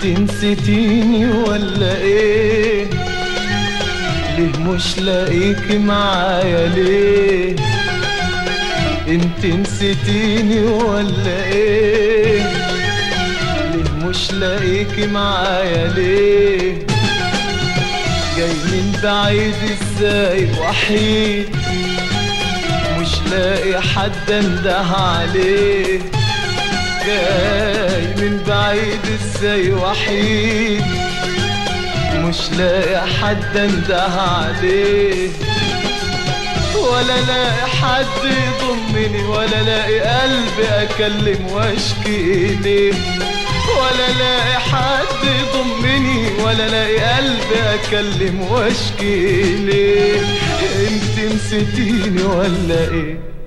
انت نسيتيني ولا ايه ليه مش لاقيك معايا ليه انت نسيتيني ولا ايه ليه مش لاقيك معايا ليه جاي من بعيد ازاي وحيد مش لاقي حد انده عليه جاي من بعيد ازاي وحيد مش لاقي حد انده عليه ولا لاقي حد يضمني ولا لاقي قلبي اكلم واشكي ليه ولا لاقي حد يضمني ولا لاقي قلبي اكلم واشكي ليه انت نسيتيني ولا ايه